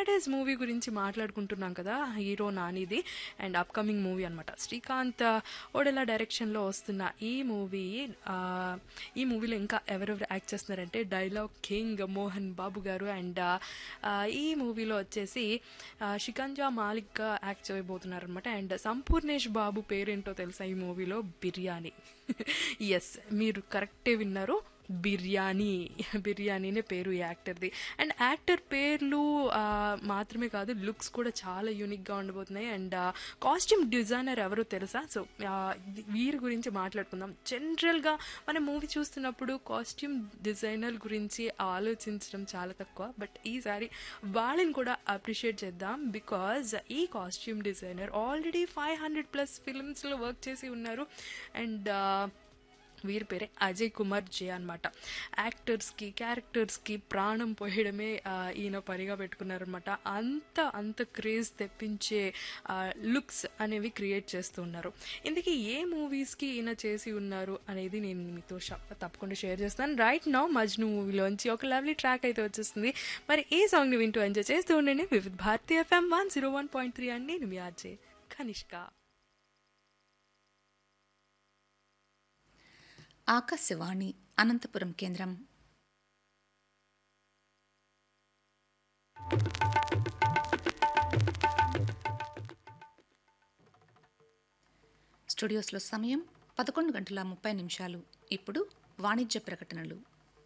days movie గురించి మాట్లాడుకుంటున్నాం కదా హీరో నానిది అండ్ అప్కమింగ్ మూవీ అనమాట శ్రీకాంత్ ఓడెలా డైరెక్షన్లో వస్తున్న ఈ మూవీ ఈ మూవీలో ఇంకా ఎవరెవరు యాక్ట్ చేస్తున్నారంటే డైలాగ్ కింగ్ మోహన్ బాబు గారు అండ్ ఈ మూవీలో వచ్చేసి ఆ, షికంజా మాలిక్ యాక్ట్ చేయబోతున్నారు అనమాట అండ్ సంపూర్ణేష్ బాబు పేరేంటో తెలుసా ఈ మూవీలో బిర్యానీ ఎస్ మీరు కరెక్టే విన్నారు బిర్యానీ బిర్యానీనే పేరు ఈ యాక్టర్ది అండ్ యాక్టర్ పేర్లు ఆ, మాత్రమే కాదు లుక్స్ కూడా చాలా యూనిక్గా ఉండబోతున్నాయి అండ్ కాస్ట్యూమ్ డిజైనర్ ఎవరో తెలుసా సో వీరి గురించి మాట్లాడుకుందాం జనరల్గా మనం మూవీ చూస్తున్నప్పుడు కాస్ట్యూమ్ డిజైనర్ గురించి ఆలోచించడం చాలా తక్కువ బట్ ఈసారి వాళ్ళని కూడా అప్రిషియేట్ చేద్దాం బికాజ్ ఈ costume designer already five hundred plus ఫిల్మ్స్లో వర్క్ చేసి ఉన్నారు అండ్ వీరి పేరే అజయ్ కుమార్ జే అనమాట యాక్టర్స్కి క్యారెక్టర్స్కి ప్రాణం పోయడమే ఆ, ఈయన పనిగా పెట్టుకున్నారనమాట అంత అంత క్రేజ్ తెప్పించే లుక్స్ అనేవి క్రియేట్ చేస్తూ ఉన్నారు ఇందుకే ఏ మూవీస్కి ఈయన చేసి ఉన్నారు అనేది నేను మీతో ష- తప్పకుండా షేర్ చేస్తాను రైట్ నౌ మజ్ను మూవీలోంచి ఒక లవ్లీ ట్రాక్ అయితే వచ్చేస్తుంది మరి ఈ సాంగ్ని వింటూ ఎంజాయ్ చేస్తూ ఉండండి Vividh Bharati FM one zero one point three అని నేను మీ ఆర్జే కనిష్క ఆకాశవాణి అనంతపురం కేంద్రం స్టూడియోస్లో సమయం పదకొండు గంటల ముప్పై నిమిషాలు ఇప్పుడు వాణిజ్య ప్రకటనలు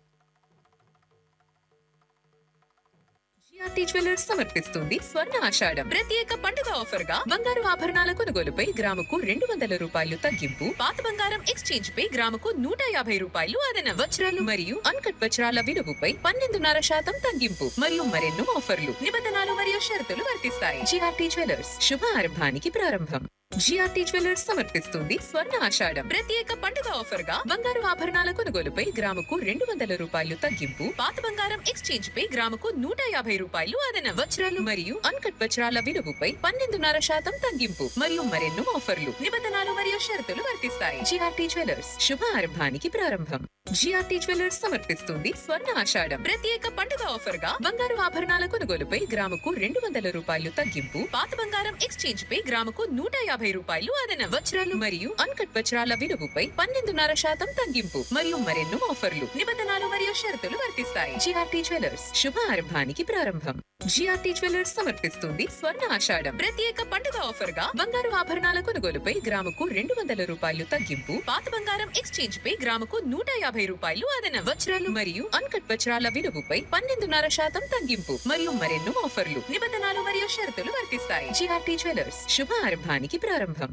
జిఆర్టీ జ్యువెలర్స్ సమర్పిస్తుంది స్వర్ణ ఆషాఢం ప్రత్యేక పండుగ ఆఫర్ గా బంగారు ఆభరణాల కొనుగోలుపై గ్రాముకు రెండు వందల రూపాయలు తగ్గింపు పాత బంగారం ఎక్స్చేంజ్ పై గ్రాముకు నూట యాభై రూపాయలు అదన వజ్రాలు మరియు అన్కట్ వజ్రాల విలువపై పన్నెండున్నర శాతం తగ్గింపు మరియు మరెన్నో ఆఫర్లు నిబంధనలు మరియు షరతులు వర్తిస్తాయి జిఆర్టీ జ్యువెలర్స్ శుభ ఆరంభానికి ప్రారంభం జిఆర్టీ జ్యువెలర్స్ సమర్పిస్తుంది స్వర్ణ ఆషాఢం ప్రత్యేక పండుగ ఆఫర్ గా బంగారు ఆభరణాల కొనుగోలుపై గ్రాముకు రెండు వందల రూపాయలు తగ్గింపు పాత బంగారం ఎక్స్చేంజ్ పై గ్రాముకు నూట యాభై రూపాయలు అదన వజ్రాలు మరియు అన్కట్ వజ్రాల విలువపై పన్నెండున్నర శాతం తగ్గింపు మరియు మరెన్నో ఆఫర్లు నిబంధనలు మరియు షరతులు వర్తిస్తాయి జిఆర్టీ జ్యువెలర్స్ శుభ ఆరంభానికి ప్రారంభం జిఆర్టీ జ్యువెలర్స్ సమర్పిస్తుంది స్వర్ణ ఆషాఢం ప్రత్యేక పండుగ ఆఫర్ గా బంగారు ఆభరణాల కొనుగోలుపై గ్రాముకు రెండు వందల రూపాయలు తగ్గింపు పాత బంగారం ఎక్స్చేంజ్ పై గ్రాముకు నూట యాభై రూపాయలు అదన వజ్రాలు మరియు అన్కట్ వజ్రాల విలువపై పన్నెండున్నర శాతం తగ్గింపు మరియు మరెన్నో ఆఫర్లు నిబంధనలు మరియు షరతులు వర్తిస్తాయి జిఆర్టీ జ్యువెలర్స్ శుభ ఆరంభానికి ప్రారంభం జిఆర్టీ జ్యువెలర్స్ సమర్పిస్తుంది స్వర్ణ ఆషాఢం ప్రత్యేక పండుగ ఆఫర్ గా బంగారు ఆభరణాల కొనుగోలుపై గ్రాముకు రెండు వందల రూపాయలు తగ్గింపు పాత బంగారం ఎక్స్చేంజ్ పై గ్రాముకు నూట యాభై రూపాయలు అదన వజ్రాలు మరియు అన్కట్ వజ్రాల విలువపై పన్నెండున్నర శాతం తగ్గింపు మరియు మరెన్నో ఆఫర్లు నిబంధనలు మరియు షరతులు వర్తిస్తాయి జిఆర్టీ జ్యువెలర్స్ శుభ ఆరంభానికి ప్రారంభం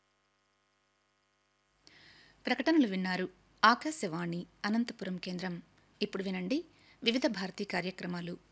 ప్రకటనలు విన్నారు ఆకాశవాణి అనంతపురం కేంద్రం ఇప్పుడు వినండి వివిధ భారతీ కార్యక్రమాలు